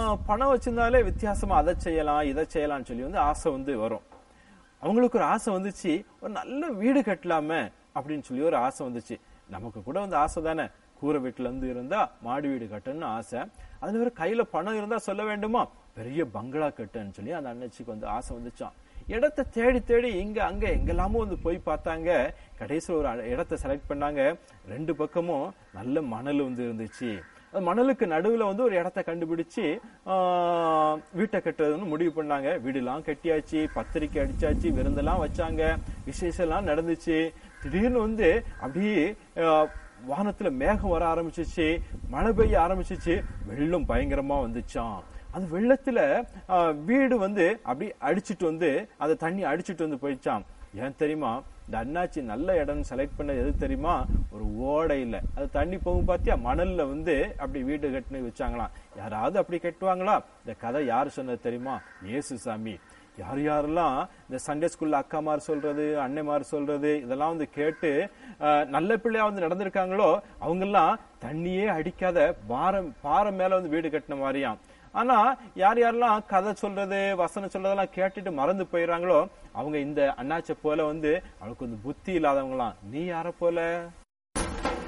ஆஹ், பணம் வச்சிருந்தாலே வித்தியாசமா அதை செய்யலாம் இதை செய்யலாம்னு சொல்லி வந்து ஆசை வந்து வரும் அவங்களுக்கு ஒரு ஆசை வந்துச்சு ஒரு நல்ல வீடு கட்டலாமே அப்படின்னு சொல்லி ஒரு ஆசை வந்துச்சு நமக்கு கூட வந்து ஆசை தானே கூரை வீட்டுல இருந்து இருந்தா மாடி வீடு கட்டணும்னு ஆசை அதுல வேற கையில பணம் இருந்தா சொல்ல வேண்டுமா பெரிய பங்களா கட்டுன்னு சொல்லி அந்த அண்ணச்சிக்கு வந்து ஆசை வந்துச்சான் இடத்தை தேடி தேடி இங்க அங்க எங்கெல்லாமோ வந்து போய் பார்த்தாங்க கடைசியில் ஒரு அ- இடத்தை செலக்ட் பண்ணாங்க ரெண்டு பக்கமும் நல்ல மணல் வந்து இருந்துச்சு அந்த மணலுக்கு நடுவுல வந்து ஒரு இடத்த கண்டுபிடிச்சு ஆஹ், வீட்டை கட்டுறதுன்னு முடிவு பண்ணாங்க வீடுலாம் கட்டியாச்சு பத்திரிக்கை அடிச்சாச்சு விருந்தெல்லாம் வச்சாங்க விசேஷம் எல்லாம் நடந்துச்சு திடீர்னு வந்து அப்படியே ஆஹ், வானத்துல மேகம் வர ஆரம்பிச்சிச்சு மழை பெய்ய ஆரம்பிச்சிச்சு வெள்ளம் பயங்கரமா வந்துச்சாம் அந்த வெள்ளத்துல ஆஹ், வீடு வந்து அப்படி அடிச்சிட்டு வந்து அந்த தண்ணி அடிச்சிட்டு வந்து போயிடுச்சாம் ஏன் தெரியுமா இந்த அண்ணாச்சி நல்ல இடம் செலக்ட் பண்ணது எது தெரியுமா ஒரு ஓடையில அது தண்ணி போகும் பாத்தியா மணல்ல வந்து அப்படி வீடு கட்டினு வச்சாங்களாம் யாராவது அப்படி கட்டுவாங்களா இந்த கதை யாரு சொன்னது தெரியுமா இயேசு சாமி யார் யாரெல்லாம் இந்த சண்டே ஸ்கூல்ல அக்காமார் சொல்றது அன்னைமார் சொல்றது இதெல்லாம் வந்து கேட்டு அஹ், நல்ல பிள்ளையா வந்து நடந்திருக்காங்களோ அவங்கெல்லாம் தண்ணியே அடிக்காத பாரம் பாறை மேல வந்து வீடு கட்டின மாதிரியாம் ஆனா யார் யாரெல்லாம் கதை சொல்றது வசனம் சொல்றதெல்லாம் கேட்டுட்டு மறந்து போயிடுறாங்களோ அவங்க இந்த அண்ணாச்சை போல வந்து அவளுக்கு வந்து புத்தி இல்லாதவங்களாம் நீ யார போல